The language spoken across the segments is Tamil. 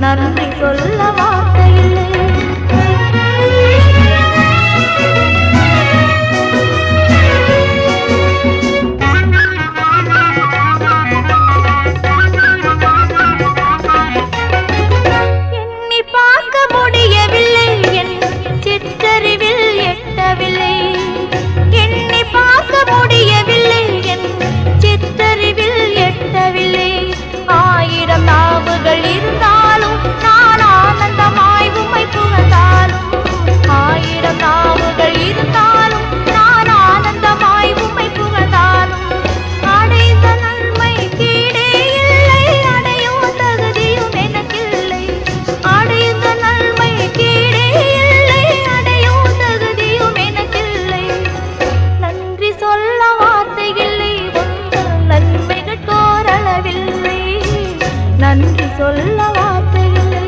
நன்றி சொல்ல வார்த்தை இல்லை எண்ணி பார்க்க முடியவில்லை என் சிற்றறிவில் எட்டவில்லை எண்ணி பார்க்க முடியவில்லை என் சிற்றறிவில் எட்டவில்லை ஆயிரம் நாவுகள் இருந்தாலும் நான் ஆனந்தமாய் உம்மை புகழ்ந்தாலும் ஆயிரம் நாவுகள் இருந்தாலும் நான் ஆனந்தமாய் உம்மை புகழ்ந்தாலும் அடைந்த நன்மை கீழே இல்லை அடையும் தகுதியும் எனக்கில்லை அடைந்த நன்மை கீழே இல்லை அடையும் தகுதியும் எனக்கில்லை நன்றி சொல்ல வார்த்தை இல்லை உங்கள் நன்மைகள் கோரளவில்லை நன்றி சொல்ல வார்த்தை இல்லை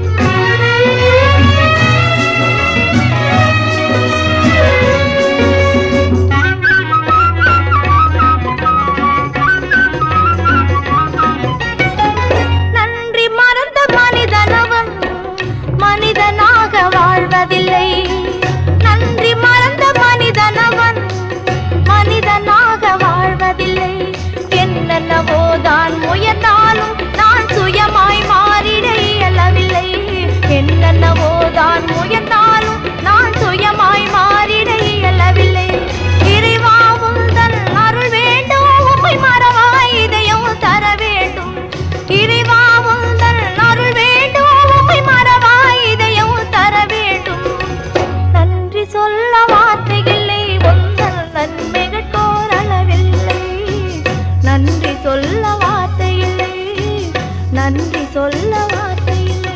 நன்றி மறந்த மனிதனவன் மனிதனாக வாழ்வதில்லை நன்றி மறந்த மனிதனவன் மனிதனாக வாழ்வதில்லை என்னென்னவோ தான் முயன்றாலும் நான் சுயமாய் மாறிட இயலவில்லை என்னென்னவோ தான் முயன்றாலும் நான் சுயமாய் மாறிட இயலவில்லை இறைவா உந்தன் அருள் வேண்டும் உம்மை மறவாய் இதயம் தர வேண்டும் இறைவா உந்தன் அருள் வேண்டும் உம்மை மறவாய் இதயம் தர வேண்டும் நன்றி சொல்ல வார்த்தைகளை உந்தன் நன்மைகள் கோரளவில்லை நன்றி சொல்ல வார்த்தை இல்லை நன்றி சொல்ல வார்த்தை இல்லை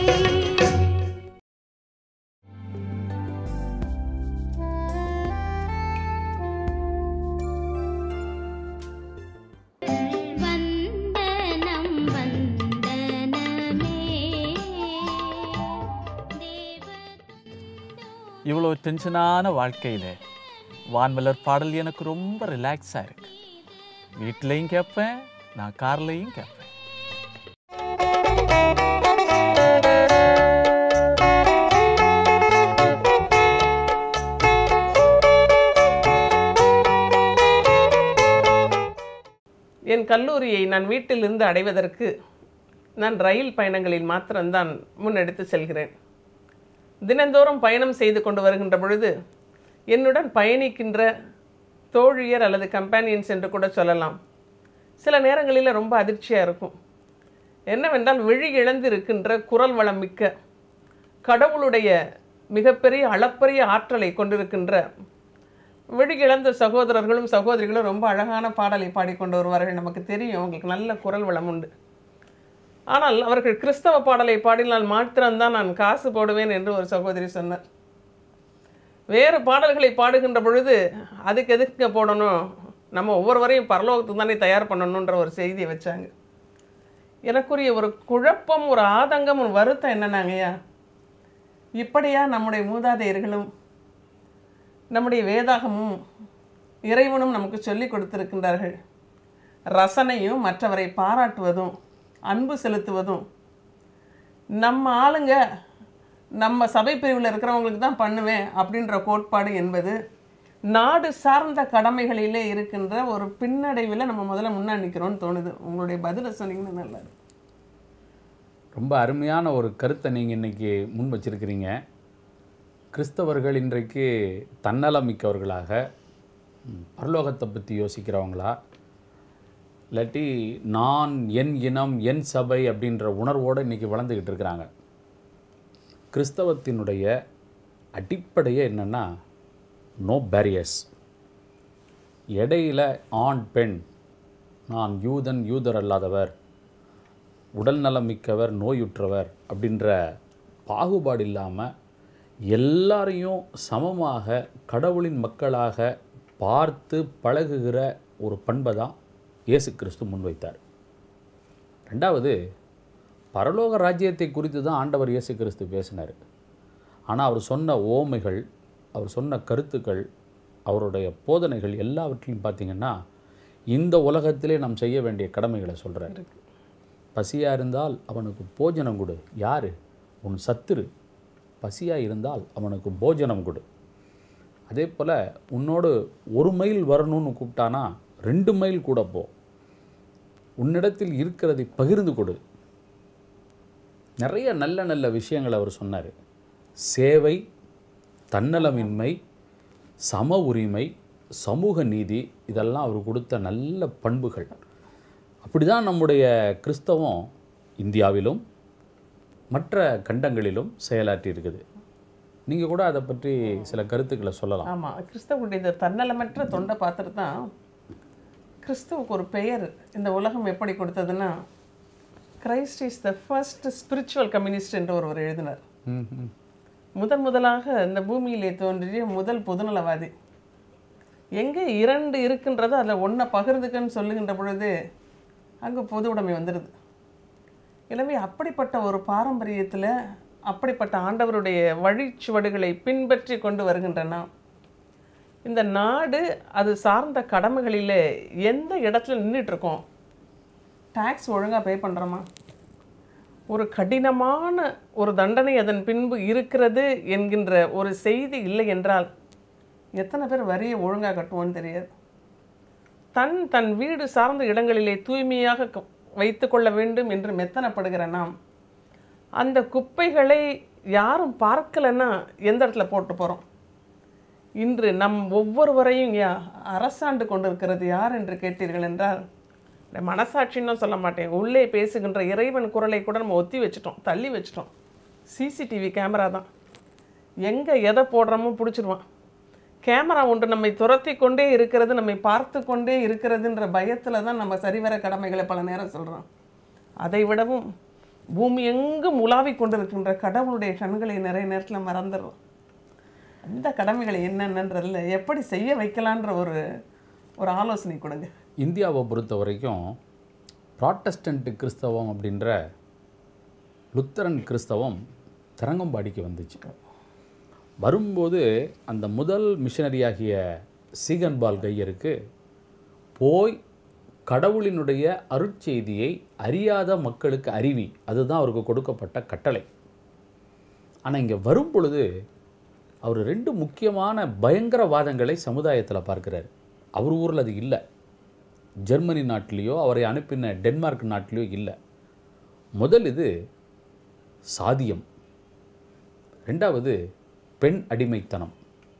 வந்தனம் வந்தனமே தேவ இவ்வளோ டென்ஷனான வாழ்க்கையில் வான்மலர் பாடல் எனக்கு ரொம்ப ரிலாக்ஸாக இருக்கு வீட்லேயும் கேட்பேன் நான் கார்லேயும் கேட்பேன் என் கல்லூரியை நான் வீட்டிலிருந்து அடைவதற்கு நான் ரயில் பயணங்களில் மாத்திரம்தான் முன்னெடுத்து செல்கிறேன் தினந்தோறும் பயணம் செய்து கொண்டு வருகின்ற பொழுது என்னுடன் பயணிக்கின்ற தோழியர் அல்லது கம்பேனியன்ஸ் என்று கூட சொல்லலாம் சில நேரங்களில் ரொம்ப அதிர்ச்சியாக இருக்கும் என்னவென்றால் விழி இழந்து இருக்கின்ற குரல் வளம் மிக்க கடவுளுடைய மிகப்பெரிய அளப்பரிய ஆற்றலை கொண்டிருக்கின்ற விழிகிழந்த சகோதரர்களும் சகோதரிகளும் ரொம்ப அழகான பாடலை பாடிக்கொண்டு வருவார்கள் நமக்கு தெரியும் அவங்களுக்கு நல்ல குரல் வளம் உண்டு ஆனால் அவர்கள் கிறிஸ்தவ பாடலை பாடினால் மாத்திரம்தான் நான் காசு போடுவேன் என்று ஒரு சகோதரி சொன்னார் வேறு பாடல்களை பாடுகின்ற பொழுது அதுக்கு எதுக்கு போடணும் நம்ம ஒவ்வொருவரையும் பரலோகத்துக்கு தானே தயார் பண்ணணுன்ற ஒரு செய்தியை வச்சாங்க எனக்குரிய ஒரு குழப்பம் ஒரு ஆதங்கம் ஒரு வருத்தம் என்னன்னாங்கய்யா இப்படியா நம்முடைய மூதாதையர்களும் நம்முடைய வேதாகமும் இறைவனும் நமக்கு சொல்லிக் கொடுத்திருக்கின்றார்கள் ரசனையும் மற்றவரை பாராட்டுவதும் அன்பு செலுத்துவதும் நம்ம ஆளுங்க நம்ம சபை பிரிவில் இருக்கிறவங்களுக்கு தான் பண்ணுவேன் அப்படின்ற கோட்பாடு என்பது நாடு சார்ந்த கடமைகளிலே இருக்கின்ற ஒரு பின்னடைவில் நம்ம முதல்ல முன்னாடி நிற்கிறோம்னு தோணுது உங்களுடைய பதிலை சொன்னீங்கன்னு நல்லா இருக்கும். ரொம்ப அருமையான ஒரு கருத்தை நீங்கள் இன்றைக்கி முன் வச்சிருக்கிறீங்க கிறிஸ்தவர்கள் இன்றைக்கு தன்னலம் மிக்கவர்களாக ம், பரலோகத்தை பற்றி யோசிக்கிறவங்களா இல்லாட்டி நான் என் இனம் என் சபை அப்படின்ற உணர்வோடு இன்றைக்கி வளர்ந்துக்கிட்டு இருக்கிறாங்க கிறிஸ்தவத்தினுடைய அடிப்படையே என்னென்னா நோ பேரியர்ஸ் இடையில ஆண் பெண் நான் யூதன் யூதர் அல்லாதவர் உடல் நலம் மிக்கவர் நோயுற்றவர் அப்படின்ற பாகுபாடு இல்லாமல் எல்லாரையும் சமமாக கடவுளின் மக்களாக பார்த்து பழகுகிற ஒரு பண்பை தான் இயேசு கிறிஸ்து முன்வைத்தார் ரெண்டாவது பரலோக ராஜ்யத்தை குறித்து தான் ஆண்டவர் இயேசு கிறிஸ்து பேசினார் ஆனால் அவர் சொன்ன ஓமைகள் அவர் சொன்ன கருத்துக்கள் அவருடைய போதனைகள் எல்லாவற்றையும் பார்த்தீங்கன்னா இந்த உலகத்திலே நாம் செய்ய வேண்டிய கடமைகளை சொல்கிறார் பசியாக இருந்தால் அவனுக்கு போஜனம் கொடு யார் உன் சத்துரு பசியாக இருந்தால் அவனுக்கு போஜனம் கொடு அதே போல் உன்னோடு ஒரு மைல் வரணும்னு கூப்பிட்டானா ரெண்டு மைல் கூட போ உன்னிடத்தில் இருக்கிறதை பகிர்ந்து கொடு நிறைய நல்ல நல்ல விஷயங்கள் அவர் சொன்னார் சேவை தன்னலமின்மை சம உரிமை சமூக நீதி இதெல்லாம் அவர் கொடுத்த நல்ல பண்புகள் அப்படி தான் நம்முடைய கிறிஸ்தவம் இந்தியாவிலும் மற்ற கண்டங்களிலும் செயலாற்றி இருக்குது நீங்கள் கூட அதை பற்றி சில கருத்துக்களை சொல்லலாம் ஆமாம் கிறிஸ்தவனுடைய இந்த தன்னலமற்ற தொண்டை பார்த்துட்டு தான் கிறிஸ்துவுக்கு ஒரு பெயர் இந்த உலகம் எப்படி கொடுத்ததுன்னா Christ is the first spiritual communist என்று ஒருவர் எழுதினார் ம் ம் முதன் முதலாக இந்த பூமியிலே தோன்றிய முதல் பொதுநலவாதி எங்கே இரண்டு இருக்கின்றதோ அதில் ஒன்றை பகிர்ந்துக்கன்னு சொல்லுகின்ற பொழுது அங்கே பொது உடைமை வந்துடுது எனவே அப்படிப்பட்ட ஒரு பாரம்பரியத்தில் அப்படிப்பட்ட ஆண்டவருடைய வழிச்சுவடுகளை பின்பற்றி கொண்டு வருகின்ற நாம் இந்த நாடு அது சார்ந்த கடமைகளில் எந்த இடத்துல நின்றுட்டு இருக்கோம் டேக்ஸ் ஒழுங்காக பே பண்ணுறோமா ஒரு கடினமான ஒரு தண்டனை அதன் பின்பு இருக்கிறது என்கின்ற ஒரு செய்தி இல்லை என்றால் எத்தனை பேர் வரியை ஒழுங்காக கட்டுவோன்னு தெரியாது தன் தன் வீடு சார்ந்த இடங்களிலே தூய்மையாக க- வைத்துக்கொள்ள வேண்டும் என்று மெத்தனப்படுகிற நாம் அந்த குப்பைகளை யாரும் பார்க்கலைன்னா எந்த இடத்துல போட்டு போகிறோம் இன்று நம் ஒவ்வொருவரையும் யா அரசாண்டு கொண்டிருக்கிறது யார் என்று கேட்டீர்கள் என்றால் இந்த மனசாட்சின்னு சொல்ல மாட்டேன் உள்ளே பேசுகின்ற இறைவன் குரலை கூட நம்ம ஒத்தி வச்சிட்டோம் தள்ளி வச்சிட்டோம் சிசிடிவி கேமரா தான் எங்கே எதை போடுறோமோ பிடிச்சிருவான் கேமரா ஒன்று நம்மை துரத்தி கொண்டே இருக்கிறது நம்மை பார்த்து கொண்டே இருக்கிறதுன்ற பயத்தில் தான் நம்ம சரிவர கடமைகளை பல நேரம் சொல்கிறோம் அதை விடவும் பூமி எங்கும் உலாவிக் கொண்டிருக்கின்ற கடவுளுடைய கண்களை நிறைய நேரத்தில் மறந்துடுறோம் அந்த கடமைகளை என்னென்னன்றதில் எப்படி செய்ய வைக்கலான்ற ஒரு ஒரு ஆலோசனை கொடுங்க இந்தியாவை பொறுத்த வரைக்கும் ப்ராட்டஸ்டன்ட் கிறிஸ்தவம் அப்படின்ற லுத்தரன் கிறிஸ்தவம் தரங்கம்பாடிக்கு வந்துச்சு வரும்போது அந்த முதல் மிஷனரியாகிய சீகன்பால் கையருக்கு போய் கடவுளினுடைய அருட்செய்தியை அறியாத மக்களுக்கு அறிவி அதுதான் அவருக்கு கொடுக்கப்பட்ட கட்டளை ஆனால் இங்கே வரும் பொழுது அவர் ரெண்டு முக்கியமான பயங்கரவாதங்களை சமுதாயத்தில் பார்க்கிறார் அவர் ஊரில் அது இல்லை ஜெர்மனி நாட்டிலேயோ அவரை அனுப்பின டென்மார்க் நாட்டிலேயோ இல்லை முதல் இது சாதியம் ரெண்டாவது பெண் அடிமைத்தனம்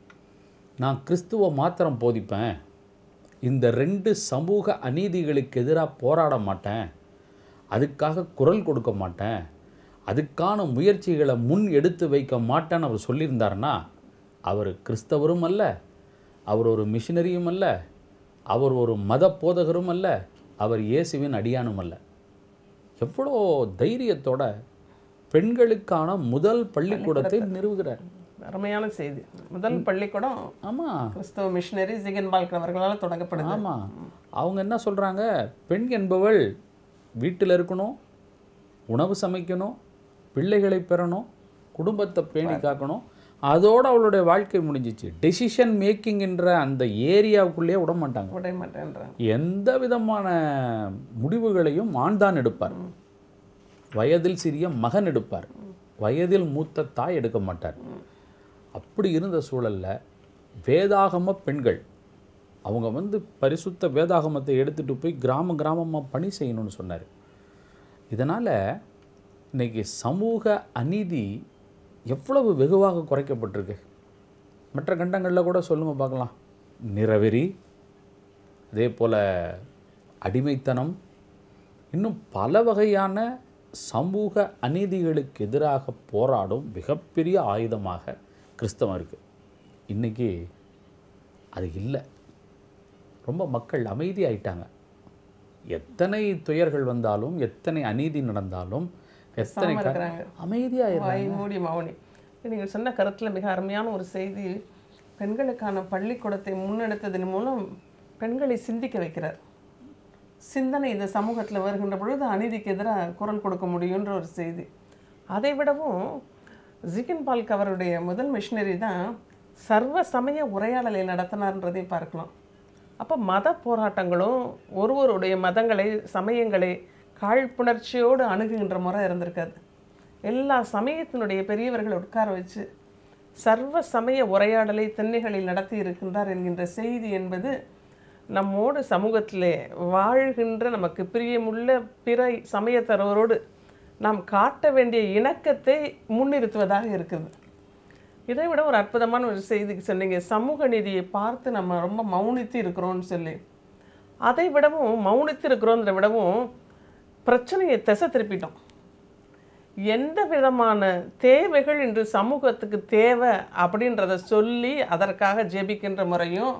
நான் கிறிஸ்துவ மாத்திரம் போதிப்பேன் இந்த ரெண்டு சமூக அநீதிகளுக்கு எதிராக போராட மாட்டேன் அதுக்காக குரல் கொடுக்க மாட்டேன் அதுக்கான முயற்சிகளை முன் எடுத்து வைக்க மாட்டேன்னு அவர் சொல்லியிருந்தாருன்னா அவர் கிறிஸ்தவரும் அல்ல அவர் ஒரு மிஷினரியும் அல்ல அவர் ஒரு மத போதகரும் அல்ல அவர் இயேசுவின் அடியானும் அல்ல எவ்வளோ தைரியத்தோட பெண்களுக்கான முதல் பள்ளிக்கூடத்தை நிறுவுகிறார் அருமையான செய்தி முதல் பள்ளிக்கூடம் ஆமாம் கிறிஸ்தவ மிஷினரி ஜிகன் பால்கர் அவர்களால் தொடங்கப்படுது ஆமாம் அவங்க என்ன சொல்கிறாங்க பெண் என்பவள் வீட்டில் இருக்கணும் உணவு சமைக்கணும் பிள்ளைகளை பெறணும் குடும்பத்தை பேணி காக்கணும் அதோட அவளுடைய வாழ்க்கை முடிஞ்சிச்சு டெசிஷன் மேக்கிங் என்ற அந்த ஏரியாவுக்குள்ளேயே விட மாட்டாங்க விட மாட்டேன்றாங்க எந்த விதமான முடிவுகளையும் ஆண் தான் எடுப்பார் வயதில் சிறிய மகன் எடுப்பார் வயதில் மூத்த தாய் எடுக்க மாட்டார் அப்படி இருந்த சூழல்ல வேதாகம பெண்கள் அவங்க வந்து பரிசுத்த வேதாகமத்தை எடுத்துட்டு போய் கிராம கிராமமாக பணி செய்யணும்னு சொன்னார் இதனால் இன்னைக்கு சமூக அநீதி எவ்வளவு வெகுவாக குறைக்கப்பட்டிருக்கு மற்ற கண்டங்களில் கூட சொல்லுங்க பார்க்கலாம் நிறவெறி அதே போல் அடிமைத்தனம் இன்னும் பல வகையான சமூக அநீதிகளுக்கு எதிராக போராடும் மிகப்பெரிய ஆயுதமாக கிறிஸ்தவம் இருக்குது இன்றைக்கி அது இல்லை ரொம்ப மக்கள் அமைதியாயிட்டாங்க எத்தனை துயர்கள் வந்தாலும் எத்தனை அநீதி நடந்தாலும் எத்தனை க- இருக்கிறாங்க. அமைதியாயிடுறாங்க வாய் மூடி மௌனி நீங்கள் சொன்ன கருத்தில் மிக அருமையான ஒரு செய்தி பெண்களுக்கான பள்ளிக்கூடத்தை முன்னெடுத்ததன் மூலம் பெண்களை சிந்திக்க வைக்கிறார் சிந்தனை இந்த சமூகத்தில் வருகின்ற பொழுது அநீதிக்கு எதிராக குரல் கொடுக்க முடியுன்ற ஒரு செய்தி அதை விடவும் ஜிகின் பால்க் அவருடைய முதல் மிஷினரி தான் சர்வ சமய உரையாடலை நடத்தினார்ன்றதையும் பார்க்கலாம் அப்போ மத போராட்டங்களும் ஒருவருடைய மதங்களை சமயங்களை காழ்ப்புணர்ச்சியோடு அணுகுகின்ற முறை இருந்திருக்காது எல்லா சமயத்தினுடைய பெரியவர்களை உட்கார வச்சு சர்வ சமய உரையாடலை தென்னைகளில் நடத்தி இருக்கின்றார் என்கின்ற செய்தி என்பது நம்மோடு சமூகத்திலே வாழ்கின்ற நமக்கு பிரியமுள்ள பிற சமயத்தரவரோடு நாம் காட்ட வேண்டிய இணக்கத்தை முன்னிறுத்துவதாக இருக்குது இதை விட ஒரு அற்புதமான ஒரு செய்திக்கு சொன்னீங்க சமூக நீதியை பார்த்து நம்ம ரொம்ப மௌனித்து இருக்கிறோம்னு சொல்லி அதை விடவும் மௌனித்து இருக்கிறோன்றதை விடவும் பிரச்சனையை திசை திருப்பிட்டோம் எந்த விதமான தேவைகள் இன்று சமூகத்துக்கு தேவை அப்படின்றத சொல்லி அதற்காக ஜெபிக்கின்ற முறையும்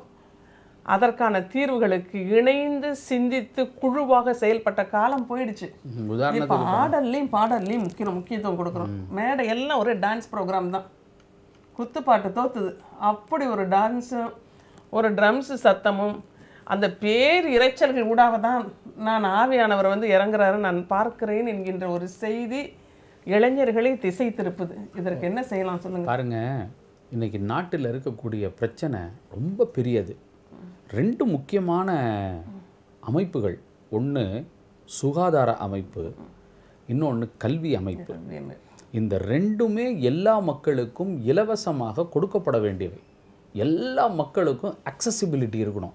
அதற்கான தீர்வுகளுக்கு இணைந்து சிந்தித்து குழுவாக செயல்பட்ட காலம் போயிடுச்சு இப்போ உதாரணத்துக்கு ஆடல்லையும் பாடல்லையும் முக்கிய முக்கியத்துவம் கொடுக்குறோம் மேடை எல்லாம் ஒரே டான்ஸ் ப்ரோக்ராம் தான் குத்துப்பாட்டு தோத்துது அப்படி ஒரு டான்ஸும் ஒரு ட்ரம்ஸு சத்தமும் அந்த பேர் இரைச்சல்கள் ஊடாக தான் நான் ஆவியானவர் வந்து இறங்குறாரு நான் பார்க்கிறேன் என்கின்ற ஒரு செய்தி இளைஞர்களை திசை திருப்புது இதற்கு என்ன செய்யலாம் சொல்லுங்க பாருங்க இன்னைக்கு நாட்டில் இருக்கக்கூடிய பிரச்சனை ரொம்ப பெரியது ரெண்டு முக்கியமான அமைப்புகள் ஒன்று சுகாதார அமைப்பு இன்னொன்று கல்வி அமைப்பு இந்த ரெண்டுமே எல்லா மக்களுக்கும் இலவசமாக கொடுக்கப்பட வேண்டியவை எல்லா மக்களுக்கும் அக்சசிபிலிட்டி இருக்கணும்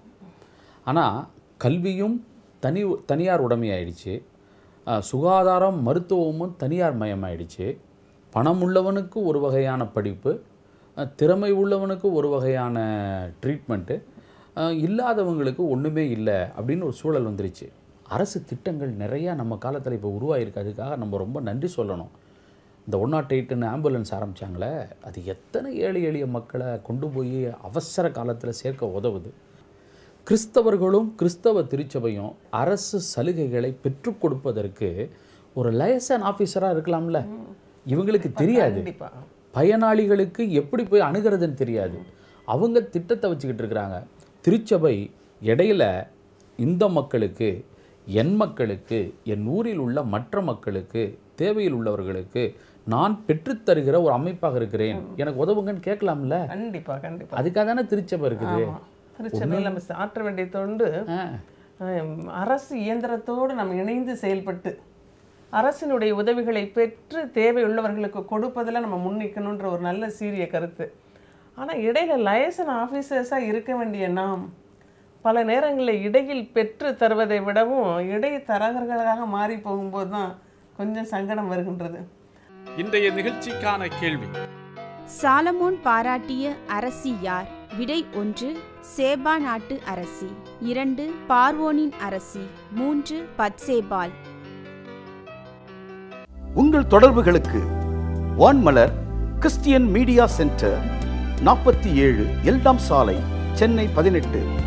ஆனால் கல்வியும் தனி தனியார் உடைமையாயிடுச்சு அஹ், சுகாதாரம் மருத்துவமும் தனியார் மயமாயிடுச்சு பணம் உள்ளவனுக்கு ஒரு வகையான படிப்பு அஹ், திறமை உள்ளவனுக்கு ஒரு வகையான ட்ரீட்மெண்ட்டு இல்லாதவங்களுக்கு ஒன்றுமே இல்லை அப்படின்னு ஒரு சூழல் வந்துருச்சு அரசு திட்டங்கள் நிறையா நம்ம காலத்தில் இப்போ உருவாயிருக்கு அதுக்காக நம்ம ரொம்ப நன்றி சொல்லணும் இந்த ஒன் நாட் எயிட்டுன்னு ஆம்புலன்ஸ் ஆரம்பித்தாங்களே அது எத்தனை ஏழை எளிய மக்களை கொண்டு போய் அவசர காலத்தில் சேர்க்க உதவுது கிறிஸ்தவர்களும் கிறிஸ்தவ திருச்சபையும் அரசு சலுகைகளை பெற்றுக் கொடுப்பதற்கு ஒரு லைசன் ஆஃபீஸராக இருக்கலாம்ல இவங்களுக்கு தெரியாது கண்டிப்பா பயனாளிகளுக்கு எப்படி போய் அணுகிறதுன்னு தெரியாது அவங்க திட்டத்தை வச்சுக்கிட்டு இருக்கிறாங்க திருச்சபை இடையில இந்த மக்களுக்கு என் மக்களுக்கு என் ஊரில் உள்ள மற்ற மக்களுக்கு தேவையில் உள்ளவர்களுக்கு நான் பெற்றுத்தருகிற ஒரு அமைப்பாக இருக்கிறேன் எனக்கு உதவுங்கன்னு கேட்கலாம்ல கண்டிப்பா கண்டிப்பா அதுக்காக தானே திருச்சபை இருக்குது ஆமா. திருச்சபையில் நம்ம ஆற்ற வேண்டிய தொண்டு ஆ. ஆம், அரசு இயந்திரத்தோடு நம்ம இணைந்து செயல்பட்டு அரசினுடைய உதவிகளை பெற்று தேவையுள்ளவர்களுக்கு கொடுப்பதில் நம்ம முன்னிக்கணுன்ற ஒரு நல்ல சீரிய கருத்து ஆனால் இடையில லைசன் ஆஃபீஸர்ஸாக இருக்க வேண்டிய நாம் பல நேரங்களில் இடையில் பெற்று தருவதை விடவும் இடைத்தரகர்களாக மாறி போகும்போது தான் கொஞ்சம் சங்கடம் வருகின்றது இன்றைய நிகழ்ச்சிக்கான கேள்வி சாலமோன் பாராட்டிய அரசி யார் விடை ஒன்று சேபா நாட்டு அரசி இரண்டு பார்வோனின் அரசி மூன்று பத்சேபால் உங்கள் தொடர்புகளுக்கு வான்மலர் கிறிஸ்டியன் மீடியா சென்டர் நாற்பத்தி ஏழு எல்டாம் சாலை சென்னை பதினெட்டு